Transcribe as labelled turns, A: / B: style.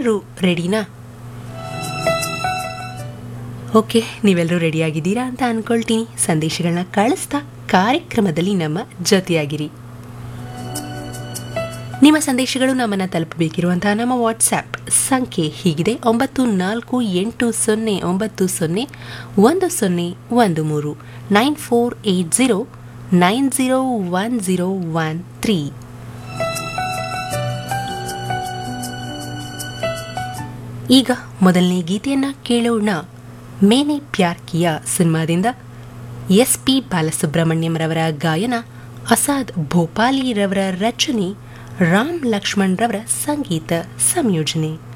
A: ನೀವೆಲ್ಲರೂ ರೆಡಿನಾ ಓಕೆ ನೀವೆಲ್ಲರೂ ರೆಡಿಯಾಗಿದ್ದೀರಾ ಅಂತ ಅನ್ಕೊಳ್ತೀನಿ ಸಂದೇಶಗಳನ್ನ ಕಳಿಸ್ತಾ ಕಾರ್ಯಕ್ರಮದಲ್ಲಿ ನಮ್ಮ ಜೊತೆಯಾಗಿರಿ ನಿಮ್ಮ ಸಂದೇಶಗಳು ನಮ್ಮನ್ನು ತಲುಪಬೇಕಿರುವಂತಹ ನಮ್ಮ ವಾಟ್ಸ್ಆ್ಯಪ್ ಸಂಖ್ಯೆ ಹೀಗಿದೆ ಒಂಬತ್ತು ನಾಲ್ಕು ಎಂಟು ಸೊನ್ನೆ ಒಂಬತ್ತು ಸೊನ್ನೆ ಒಂದು ಸೊನ್ನೆ ಒಂದು ಮೂರು nine four eight zero nine zero one zero one three ಈಗ ಮೊದಲನೇ ಗೀತೆಯನ್ನ ಕೇಳೋಣ ಮೇನೆ ಪ್ಯಾರ್ ಕಿಯಾ ಸಿನಿಮಾದಿಂದ ಎಸ್ ಪಿ ಬಾಲಸುಬ್ರಹ್ಮಣ್ಯಂರವರ ಗಾಯನ ಅಸಾದ್ ಭೋಪಾಲಿರವರ ರಚನೆ ರಾಮ್ ಲಕ್ಷ್ಮಣ್ ರವರ ಸಂಗೀತ ಸಂಯೋಜನೆ